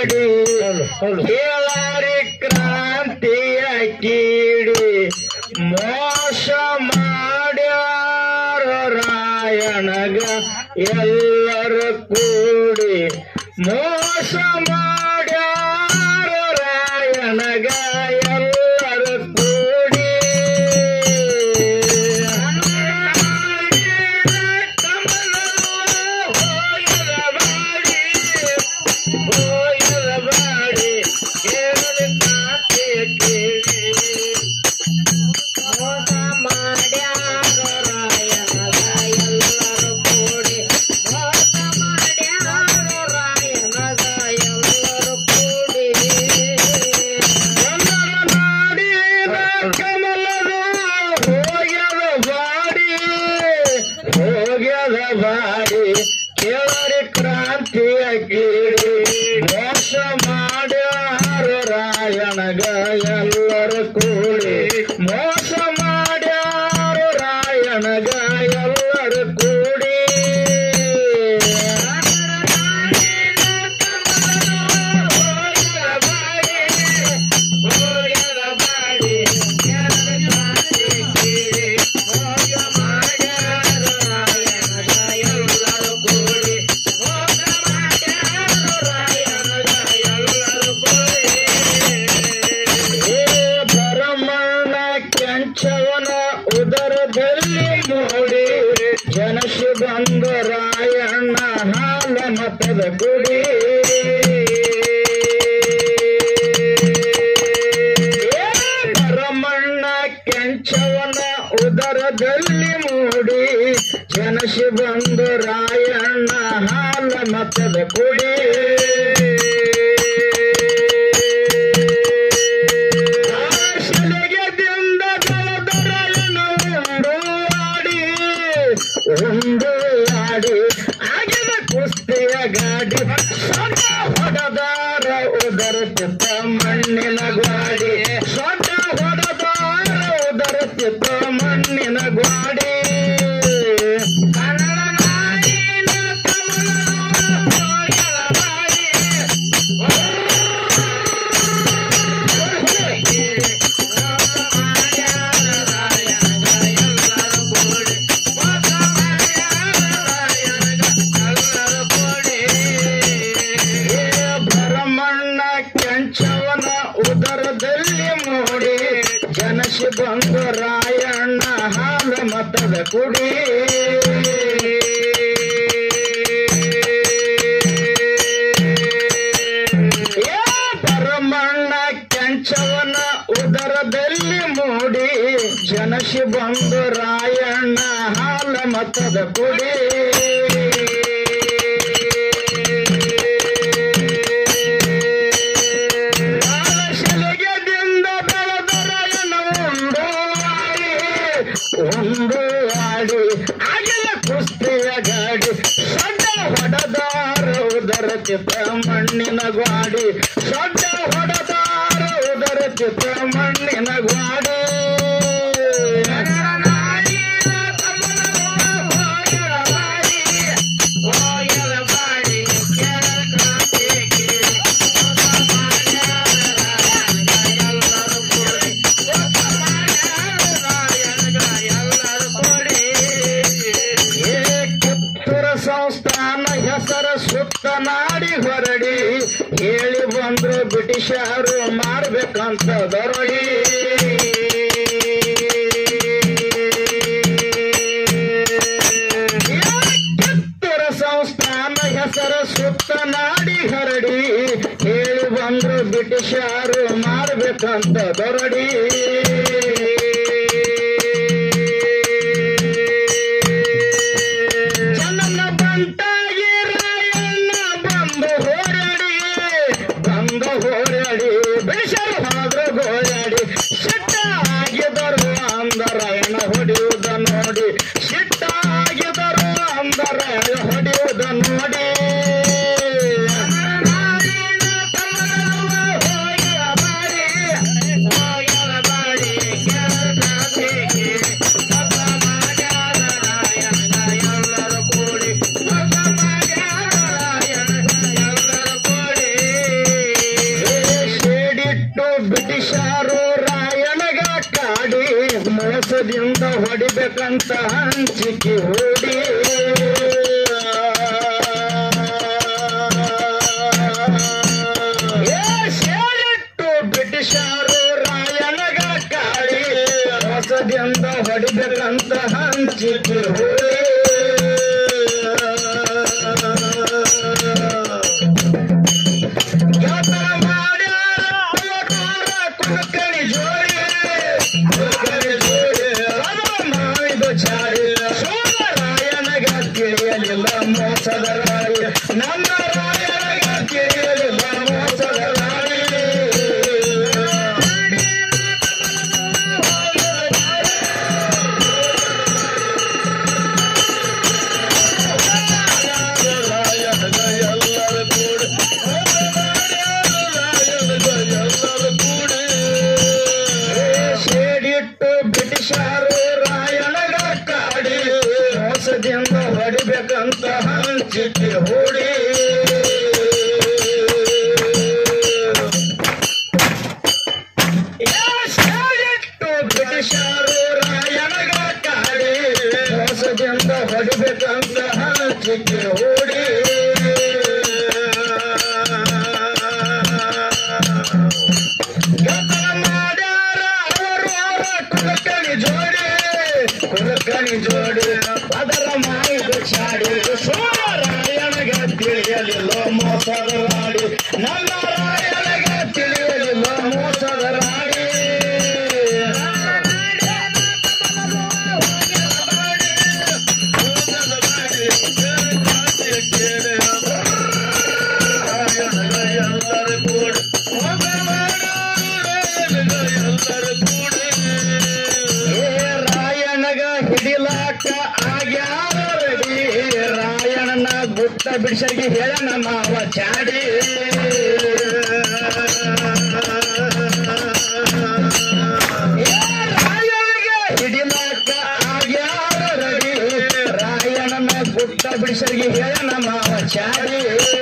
ಮಾಡಿ ಕೇಳಾರಿ ಕ್ರಾಂತಿಯ ಕೀಡಿ ಮೋಸ ಮಾಡ್ಯಾರ ರಾಯಣಗ ಎಲ್ಲರೂ ಕೂಡಿ ಮೋಸ ಮಾಡ್ಯಾರ ರಾಯಣಗ ಎಲ್ಲರೂ ಕೂಡಿ ಮೋಸ ಮಾಡ್ಯಾರ ರಾಯನಗ ಎಲ್ಲರೂ ಕೂಡಿ ಮೋಸ ಮಾಡ್ಯಾರ ರಾಯನಗ ಎಲ್ಲರೂ ಕೂಡಿ ಕನ್ನಡ ನಾಡಿನ ಕಮಲದ ಹೋಗ್ಯದ ಬಾಡಿ ಹೋಗ್ಯದ ಬಾಡಿ ಕೇಳರಿ ಕ್ರಾಂತಿಯ ಕೀಡಿ ಮೋಸ ಮಾಡ್ಯಾರ ರಾಯಣಗ ಎಲ್ಲರೂ ಕೂಡಿ ಮೋಸ ಮಾಡ್ಯಾರ ರಾಯಣಗ ಎಲ್ಲರೂ ಕೂಡಿ ಏ ಪರಮಣ್ಣ ಕೆಂಚವನ ಉದರದಲ್ಲಿ ಮೂಡಿ ಜನಸಿ ಬಂದ ರಾಯಣ್ಣ ಹಾಲ ಮತದ ಗುಡಿ ಏ ಪರಮಣ್ಣ ಕೆಂಚವನ ಉದರದಲ್ಲಿ ಮೂಡಿ ಜನಸಿ ಬಂದ ರಾಯಣ್ಣ ಹಾಲ ಮತದ ಕುಡಿ ಶಲಗದಿಂದ ದಳದರಳನ ಉಂಡು ಆಡಿ ಉಂಡು ಆಡಿ ಆಗಿದ ಕುಸ್ತಿಯ ಗಾಡಿ ಸೊಡ್ಡ ಹೊಡೆದಾರ ಉದರ ಚಿತ್ತ ಮಣ್ಣಿನ ಗಾಡಿ ಸೊಡ್ಡ ಹೊಡೆದಾರ ಉದರ ಚಿತ್ತ ಮಣ್ಣಿನ ಗಾಡಿ ಕನ್ನಡ ನಾಡಿನ ಭರಮಣ್ಣ ಕೆಂಚವನ ಉದರದಲ್ಲಿ ಮೂಡಿ ಜನಸಿ ಬಂದು ರಾಯಣ್ಣ ಹಾಲ ಮತದ ಕುಡಿ ಏ ಭರಮಣ್ಣ ಕೆಂಚವನ ಉದರದಲ್ಲಿ ಮೂಡಿ ಜನಸಿ ಬಂದು ರಾಯಣ್ಣ ಹಾಲ ಮತದ ಕುಡಿ ಶಲಗದಿಂದ ಬೆಳೆದರಯನ ಉಂಡು ಆಡಿ ಉಂಡು ಆಡಿ ಆಗಿನ ಕುಸ್ತಿಯ ಗಾಡಿ ಸಡ್ಡ ಹೊಡೆದಾರ ಉದರ ಚಿತ್ತ ಮಣ್ಣಿನ ಗ್ವಾಡಿ ಸಡ್ಡ ಹೊಡೆದಾರ ಉದರ ಚಿತ್ತ ಮಣ್ಣಿನ ಗ್ವಾಡಿ ಏ ಕಿತ್ತೂರ ಸಂಸ್ಥಾನ ಹೆಸರ ಸುತ್ತ ನಾಡಿ ಹೊರಡಿ ಹೇಳಿ ಬಂದ್ರು ಬ್ರಿಟಿಷರು ಮಾಡ್ಬೇಕಂತ ದೊರಡಿ ಏ ಕಿತ್ತೂರ ಸಂಸ್ಥಾನ ಹೆಸರ ಸುತ್ತ ನಾಡಿ ಹರಡಿ ಹೇಳಿ ಬಂದ್ರು ಬ್ರಿಟಿಷರು ಮಾಡ್ಬೇಕಂತ ದೊರಡಿ ಜನನ ಬಂಟಾಗಿ ರಾಯಣ್ಣ ಬಂದು ಹೋರಾಡಿ ಬಂದ ಹೋರಾಡಿ ಬೇಷರು ಹೋದ್ರ ಗೋಳಾಡಿ ಸಿಟ್ಟ ಆಗಿದರು ಅಂದರಾಯಣ ಹೊಡೆಯುವುದ ನೋಡಿ ಸಿಟ್ಟ ಆಗಿದರು ಅಂದರಾಯಣ ಹೊಡೆಯುವುದ ನೋಡಿ ಹೊಡಿಬೇಕಂತ ಹಂಚಿಕೆ ಓಡಿ ಏ ಸೇರಿಟ್ಟು ಬ್ರಿಟಿಷರು ರಾಯಣಗ ಕಾಳಿ ಹೊಸದಿಂದ ಹೊಡಿಬೇಕಂತ ಹಂಚಿಕೆ ಓಡಿ ಯಾತರ ಮಾಡ್ಯಾರ ಅವತಾರ ಕುಲಕರ್ಣಿ ಜೋಡಿ ಕುಲಕರ್ಣಿ ಜೋಡಿ ರಾಮ ಮಾಡಿದ ಚಾಡಿ ಸೋಮರಾಯನಗ ತಿಳಿಯಲಿಲ್ಲ ಮೋಸದ ರಾಡಿ ನನ್ನ ರಾಯನಗ ತಿಳಿಯಲಿಲ್ಲ ಮೋಸದ ರಾಡಿ ಸೇಡಿಟ್ಟು ಬ್ರಿಟಿಷರು ರಾಯಣಗ ಕಾಡಿ ಮೋಸದಿಂದ ಹೊಡಿಬೇಕಂತ ಹಂಚಿಕೆ ಹೂಡಿ ಸೇಡಿಟ್ಟು ಬ್ರಿಟಿಷರು ರಾಯಣಗ ಕಾಡಿ ಮೋಸದಿಂದ ಹೊಡಿಬೇಕಂತ ಹಂಚಿಕೆ ಹೂಡಿ ಯಾತರ ಮಾಡ್ಯಾರ ಅವರು ಅವರ ಕುಲಕರ್ಣಿ ಜೋಡಿ ಕುಲಕರ್ಣಿ ಜೋಡಿ ಅದರ ಮಾಯಿದು ಚಾಡಿ ಸೋಮರಾಯಣಗ ತಿಳಿಯಲಿಲ್ಲ ಮೋಸದ ರಾಡಿ ನನ್ನ ರಾಯಣಗ ತಿಳಿಯಲಿಲ್ಲ ಮೋಸದ ರಾಡಿ ಏ ರಾಯಣಗ ಹಿಡಿಲಾಕ ಆಗ್ಯಾರ ರೆಡಿ ರಾಯಣನ ಗುಟ್ಟ ಬಿಡಿಸರಿಗೆ ಹೇಳಣ ಮಾವ ಚಾಡಿ ಏ ರಾಯಣಗ ಹಿಡಿಲಾಕ ಆಗ್ಯಾರ ರೆಡಿ ರಾಯಣನ ಗುಟ್ಟ ಬಿಡಿಸರಿಗೆ ಹೇಳಣ ಮಾವ ಚಾಡಿ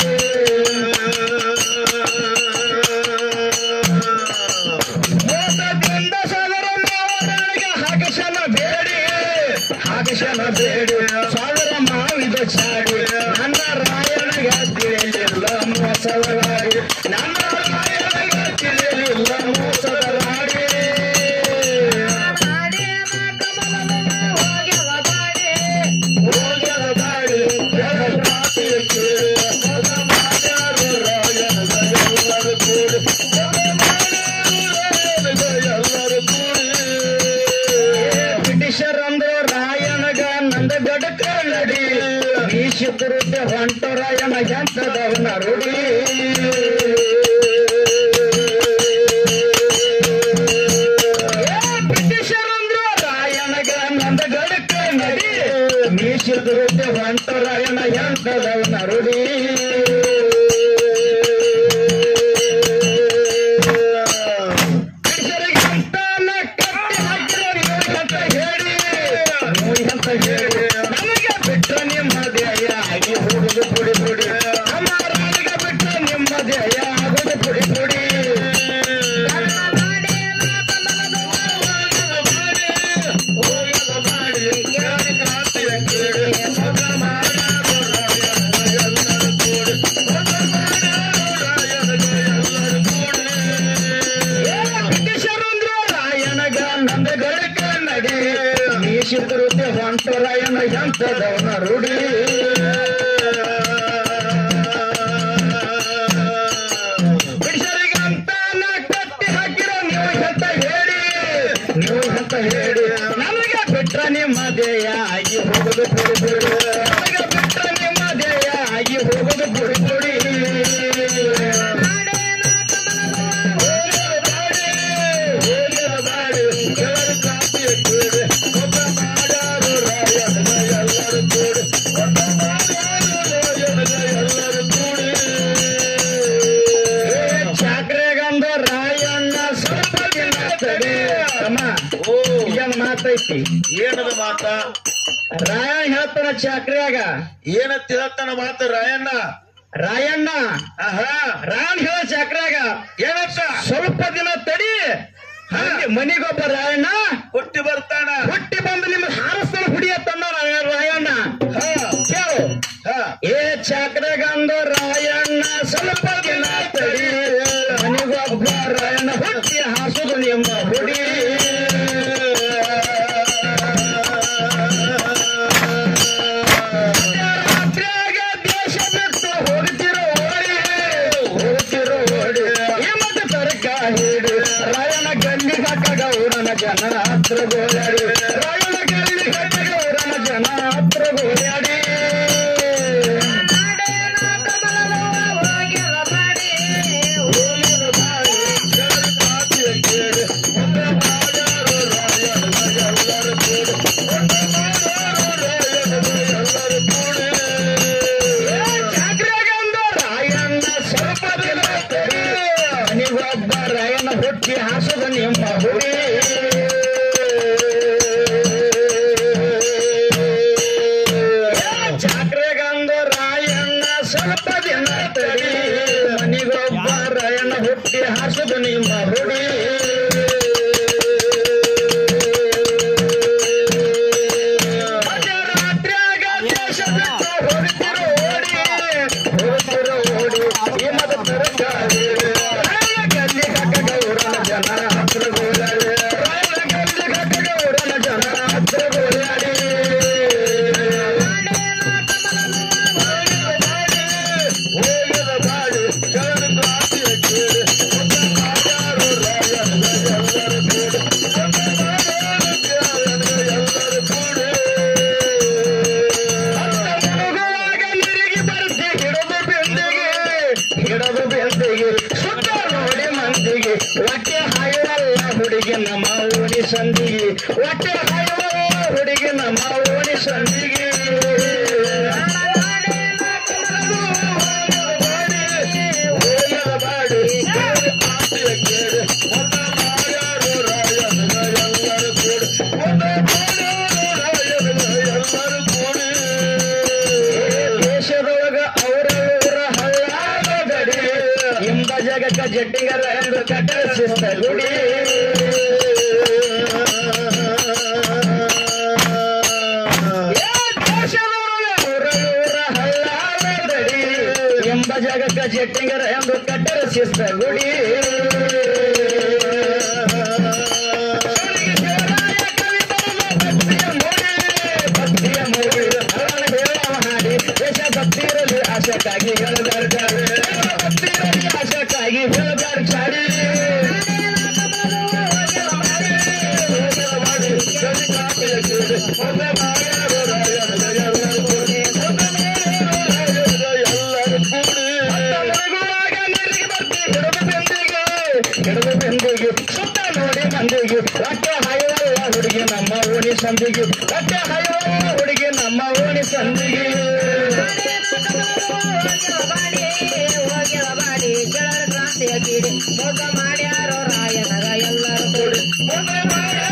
ಮೋಸದಿಂದ ಸಾಗರ ಮಾವನಿಗೆ ಹಾಕಸನ ಬೇಡಿ ಹಾಕಸನ ಬೇಡಿ ಸಾವಿರ ಮಾವಿದ ಚಾಡಿ ನನ್ನ ರಾಯಣಗ ತಿಳಿಯಲಿಲ್ಲ ಮೋಸದ ರಾಡಿ ನನ್ನ ರಾಯಣಗ ತಿಳಿಯಲಿಲ್ಲ ಮೋಸದ ರಾಡಿ ಹೋಗ್ಯದ ದಾಡಿ ಜಗನ್ನಾಥಿಯ ಕೇಳಿ ಮೋಸ ಮಾಡ್ಯಾರು ರಾಯಣಗ ಎಲ್ಲರೂ ಕೂಡಿ ಬ್ರಿಟಿಷರ್ ಅಂದ್ರು ರಾಯಣಗ ನಂದ ಗಡಕ ನಡಿ ಬೀಸಿದ್ರುದ್ದ ಹೊಂಟ ರಾಯಣ ಎಂತದವನ ರೂಢಿ ಬ್ರಿಟಿಷರ್ ಅಂದ್ರು ರಾಯಣಗ ನಂದ ಗಡಕ ನಡಿ ಬೀಸಿದ್ರುದ್ದ ಹೊಂಟ ರಾಯಣ ಎಂತದವನ ರೂಢಿ ಬಿಡಿಸರಿಗೆ ಅಂತಾನ ಕಟ್ಟಿ ಹಾಕಿರೋ ನೋಡಿ ಅಂತ ಹೇಳಿ ನೋಡಿ ಅಂತ ಹೇಳಿ ನನಗೆ ಬಿಟ್ಟ ನಿಮ್ಮದೆಯ ಆಗಿ ಹೋಗುದು ಪುಡಿ ಪುಡಿ ನಮ್ಮ ರಾಣಿಗೆ ಬಿಟ್ಟ ನಿಮ್ಮದೆಯ ಆಗುದು ಪುಡಿ ಪುಡಿ ಬ್ರಿಟಿಷರಂದ್ರ ರಾಯಣಗ ನಂದ ಗಳಕ ನಡಿ ಮೀಸಿದ್ರುದ್ದೆ ಹೊಂಟ ರಾಯಣ ಎಂತದವನ ರೂಢಿ ಬ್ರಿಟಿಷರಿಗೆ ಅಂತಾನ ಕಟ್ಟಿ ಹಾಕಿರೋ ನೀವು ಅಂತ ಹೇಳಿ ನೀವು ಅಂತ ಹೇಳಿ ನಮಗೆ ಬಿಟ್ರ ನಿಮ್ಮ ದೇಯ ಆಗಿ ಹೋಗುದು ಪುಡಿ ಪುಡಿ ನಮಗೆ ಬಿಟ್ರ ನಿಮ್ಮ ದೇಯ ಆಗಿ ಹೋಗುದು ಪುಡಿ ಪುಡಿ ಚಾಕ್ರೆಗಂದ ರಾಯಣ್ಣ ಸ್ವಲ್ಪ ದಿನ ತಡಿ ಅಮ್ಮ ಓ ಇದೊಂದು ಮಾತೈತಿ ಏನದ ಮಾತ ರಾಯಣ್ಣ ಹೇಳ್ತಾನ ಚಾಕ್ರಿಯಾಗ ಏನಂತ ಹೇಳ್ತಾನ ಮಾತ ರಾಯಣ್ಣ ರಾಯಣ್ಣ ಆಹಾ ರಾಯಣ್ಣ ಹೇಳ ಚಾಕ್ರಿಯಾಗ ಏನಂತ ಸ್ವಲ್ಪ ದಿನ ತಡಿ ಮನಿಗೊಬ್ಬ ರಾಯಣ್ಣ ಹುಟ್ಟಿ ಬರ್ತಾನ ಹುಟ್ಟಿ ಬಂದು ನಿಮ್ಮ ಹಾರ ಸ್ವಲ್ಪ ದಿನ ತಡಿ ಮನೆಗೊಬ್ಬ ರಾಯಣ್ಣ ಹುಟ್ಟಿ ಹಾಸುದು ನಿಮ್ಮ ಹುಡಿ ರಾತ್ರಿಯಾಗ ದೇಶ ಬಿಟ್ಟು ಹೋಗ್ತಿರೋ ಓಡಿ ಹೋಗ್ತಿರೋ ಓಡಿ ಈ ಮತ್ತೆ ತರಕ ಹಿಡಿ ರಾಯಣ ಗಲ್ಲಿ ಹಾಕ ಗೌರನ ಜನ ಹತ್ರ ಗೋಳಾಡಿ ರಾಯಣ ಗಲ್ಲಿ ಹಾಕ ಗೌರನ ಜನ ಹತ್ರ ಗೋಳಾಡಿ ನಾಡೇನ ಕಮಲದವ ಹೋಗಿಲ್ಲ ಬಾಡಿ ಹೋಗಿಲ್ಲ ಬಾಡಿ ಜಾಗ್ರಗಂದ ರಾಯಣ್ಣ ಸ್ವಲ್ಪ ದಿನ ತಡಿ ಮನೆಗೊಬ್ಬ ರಾಯಣ್ಣ ಹುಟ್ಟಿ ಹಾಸದ ನಿಮ್ಮ ಹುಡಿ ಜಾಗ್ರಗಂದ ರಾಯಣ್ಣ ಸ್ವಲ್ಪ ದಿನ ತಡಿ ಮನೆಗೊಬ್ಬ ರಾಯಣ್ಣ ಹುಟ್ಟಿ ಹಾಸದ ನಿಮ್ಮ ಹುಡಿ ಮಧ್ಯರಾತ್ರಿಯಾಗ ದೇಶ ಬಿಟ್ಟು ಹೊರಟಿರೋ ಓಡಿ ಹೊರಟಿರೋ ಓಡಿ ಈ ಮದ ತರಕಾರಿ ರಾಯಣ ಗಲ್ಲಿ ಕಕ್ಕ ಗೌರನ ಜನ ಹತ್ರ ಗೋಳಾಡಿ ರಾಯಣ ಗಲ್ಲಿ ಕಕ್ಕ ಗೌರನ ಜನ ಹತ್ರ ಗೋಳಾಡಿ ಹೋಗಿದ ಬಾಡಿ ಚರಣ ಕ್ರಾಂತಿಯ ಕೇಳಿ ಒಂದು ಮಾಡ್ಯಾರು ರಾಯಣ್ಣ ಎಲ್ಲರೂ ಕೂಡಿ ಒಂದು ಮಾಡ್ಯಾರು ಎಲ್ಲರೂ ಕೂಡಿ ಮುಳುಗುವಾಗ ನೀರಿಗೆ ಬರುತ್ತೆ ಹಿಡದು ಬೆಂದಿಗೆ ಹಿಡದು ಬೆಂದಿಗೆ ಸುತ್ತ ನೋಡಿ ಮಂದಿಗೆ ಹೊಟ್ಟೆ ಹಾಯುವಲ್ಲ ಹುಡುಗಿ ನಮ್ಮ ಓಣಿ ಸಂದಿಗೆ ಹೊಟ್ಟೆ ಹಾಯುವಲ್ಲ ಹುಡುಗಿ ನಮ್ಮ ಓಣಿ ಸಂದಿಗೆ ಹೋಗದ ಬಾಡಿ ಕೇಳಿ ಪಾಪಿಯ ಕೇಳಿ ಒಂದ ಮಾಡ್ಯಾರು ರಾಯನ ಎಲ್ಲರೂ ಕೂಡಿ ಒಂದ ಮಾಡ್ಯಾರು ರಾಯನ ಎಲ್ಲರೂ ಕೂಡಿ ದೇಶದೊಳಗ ಅವರವರ ಹಳ್ಳಾದ ಗಡಿ ಎಂಬ ಜಗಕ್ಕ ಜಟ್ಟಿಗರ ಎಂದು ಕಟ್ಟರಿಸಿದ ಗುಡಿ ಏ ದೇಶದೊಳಗ ಅವರವರ ಹಳ್ಳಾದ ಗಡಿ ಎಂಬ ಜಗಕ್ಕ ಜಟ್ಟಿಗರ ಎಂದು ಕಟ್ಟರಿಸಿದ ಗುಡಿ ಭಕ್ತಿಯ ಮೂಡಿ ಹರಣ ಹೇಳುವ ಹಾಡಿ ದೇಶ ಭಕ್ತಿರಲಿ ಆಶಕ್ಕಾಗಿ ಹೇಳದಾಡ್ತಾರೆ ಭಕ್ತಿರಲಿ ಆಶಕ್ಕಾಗಿ ಹೇಳದಾಡ್ತಾರೆ ಹಿಡಿದು ಬೆಂದಿಗೆ ಸುತ್ತ ನೋಡಿ ಮಂದಿಗೆ ಹೊಟ್ಟೆ ಹಾಯುವಲ್ಲ ಹುಡುಗಿ ನಮ್ಮ ಓಣಿ ಸಂದಿಗೆ ಹೊಟ್ಟೆ ಹಾಯುವಲ್ಲ ಹುಡುಗಿ ನಮ್ಮ ಓಣಿ ಸಂದಿಗೆ ಹೋಗಿಲ್ಲ ಬಾಡಿ ಹೋಗಿಲ್ಲ ಬಾಡಿ ಜಳರ ಕ್ರಾಂತಿಯ ಕೀಡಿ ಮೋಸ ಮಾಡ್ಯಾರೋ ರಾಯನಗ ಎಲ್ಲರೂ ಕೂಡಿ ಮುಂದೆ ಮಾಡಿ